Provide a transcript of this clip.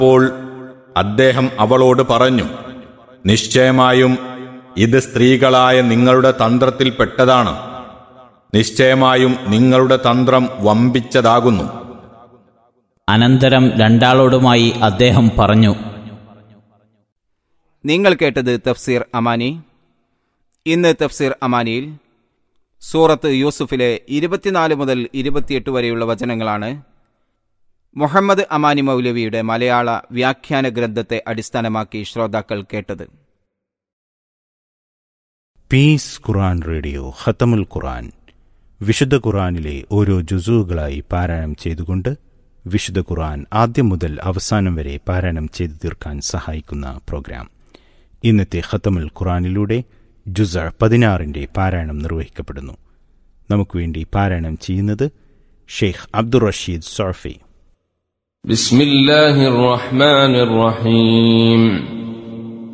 അപ്പോൾ അദ്ദേഹം അവളോട് പറഞ്ഞു നിശ്ചയമായും ഇത് സ്ത്രീകളായ നിങ്ങളുടെ തന്ത്രത്തിൽപ്പെട്ടതാണ് നിശ്ചയമായും നിങ്ങളുടെ തന്ത്രം വമ്പിച്ചതാകുന്നു അനന്തരം രണ്ടാളോടുമായി അദ്ദേഹം പറഞ്ഞു നിങ്ങൾ കേട്ടത് തഫ്സീർ അമാനി ഇന്ന് തഫ്സീർ അമാനിയിൽ സൂറത്ത് യൂസുഫിലെ ഇരുപത്തിനാല് മുതൽ ഇരുപത്തിയെട്ട് വരെയുള്ള വചനങ്ങളാണ് മുഹമ്മദ് അമാനി മൗലവിയുടെ മലയാള വ്യാഖ്യാന ഗ്രന്ഥത്തെ അടിസ്ഥാനമാക്കി ശ്രോതാക്കൾ കേട്ടത് പീസ് ഖുറാൻ റേഡിയോ ഖത്തമുൽ ഖുറാൻ വിശുദ്ധ ഖുറാനിലെ ഓരോ ജുസുകളായി പാരായണം ചെയ്തുകൊണ്ട് വിശുദ്ധ ഖുറാൻ ആദ്യം മുതൽ അവസാനം വരെ പാരായണം ചെയ്തു തീർക്കാൻ സഹായിക്കുന്ന പ്രോഗ്രാം ഇന്നത്തെ ഖത്തമുൽ ഖുറാനിലൂടെ ജുസ പതിനാറിന്റെ പാരായണം നിർവഹിക്കപ്പെടുന്നു നമുക്ക് വേണ്ടി പാരായണം ചെയ്യുന്നത് ഷെയ്ഖ് അബ്ദുൾ റഷീദ് സോഫി بسم الله الرحمن الرحيم